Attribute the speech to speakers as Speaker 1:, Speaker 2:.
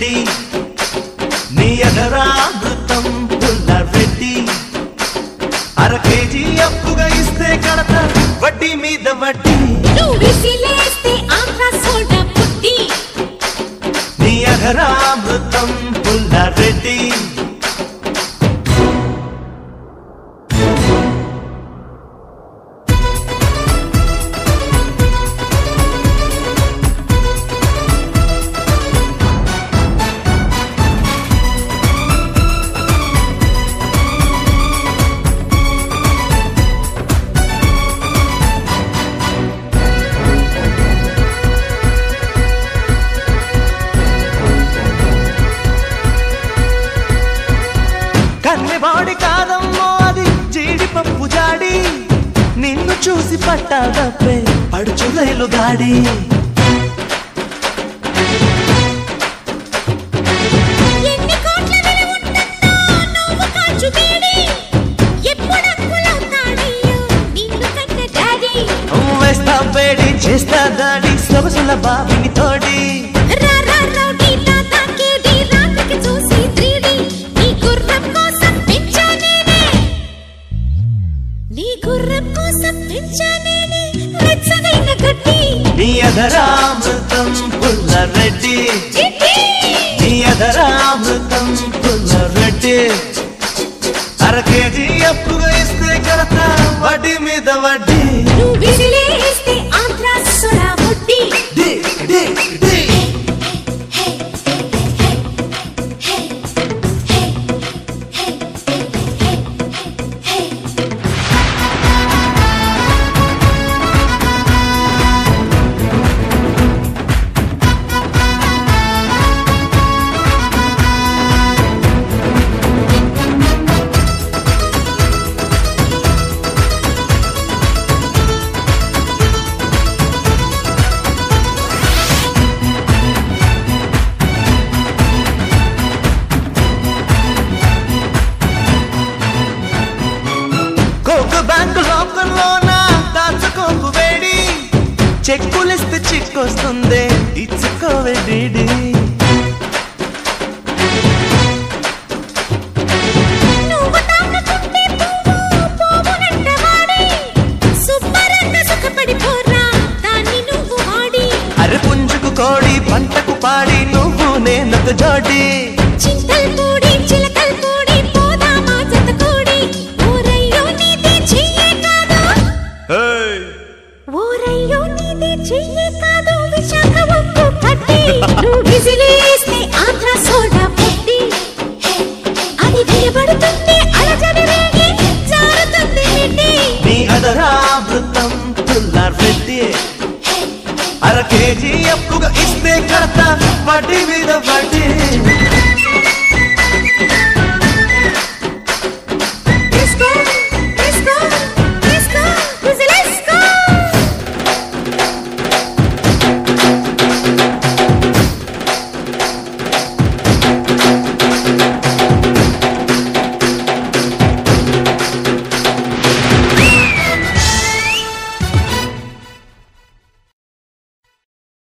Speaker 1: రెడ్డి నీ అగరామృతం పుల్లారెడ్డి అర కేజీ అప్పుగా ఇస్తే కడత వడ్డీ మీద వడ్డీ
Speaker 2: నువ్వు విసిలేస్తే ఆంధ్ర సోడా పుట్టి
Speaker 1: నీ అగరామృతం పుల్లారెడ్డి కన్నెవాడి కాదమ్మో అది జీడిపప్పు జాడి నిన్ను చూసి పట్టాదప్పే పడుచు రైలు గాడి
Speaker 2: ఎన్ని కోట్ల విలువ ఉంటుందో నువ్వు కాచు వేడి ఎప్పుడు అప్పులవుతాడయ్యో నిన్ను కన్న డాడీ
Speaker 1: వేస్తా వేడి చేస్తా దాడి సొగసుల బావిని తోడి
Speaker 2: రా రా రౌడీ తాతా కేడి రాత్రికి చూసి 3D నీ గుర్రం కోసం పెంచా నేనే నీ గుర్రం కోసం పెంచా నేనే వెచ్చనైన గడ్డి
Speaker 1: నీ అధరామృతం పుల్లరెడ్డి
Speaker 2: చిట్టి
Speaker 1: నీ అధరామృతం పుల్లరెడ్డి అర కేజీ అప్పుగా ఇస్తే కడత వడ్డీ మీద వడ్డీ
Speaker 2: నువ్వు విసిలేస్తే ఆంధ్ర సోడా ముట్టి
Speaker 1: డి, డి, డి. కోకు బ్యాంకు లోకల్లోన దాచుకోకు వేడి చెక్కులిస్తే చిక్కొస్తుంది ఇచ్చుకోవే డీడీ
Speaker 2: నువ్వు తాకకుంటే పువ్వు పోవునంట వాడి సుబ్బరన్న సుఖపడిపోరా దాన్ని నువ్వు వాడి
Speaker 1: అరే పుంజుకు కోడి పంటకు పాడి నువ్వు నేనొక జోడి
Speaker 2: చింతల్ పూడి చిలకల్ పూడి పోదామా జత కూడి ఊరయ్యో నీది చెయ్యే కాదు ఊరయ్యో నీది చెయ్యే కాదు విశాఖ ఉప్పు కట్టి నువ్వు విసిలేస్తే ఆంధ్ర సోడా పుట్టి అది వినబడుతుంటే అలజడి రేగి జారుతుంది నిండి
Speaker 1: నీ అదరామృతం పుల్లారెడ్డి అర కేజీ అప్పుగా ఇస్తే కడత వడ్డీ మీద వడ్డీ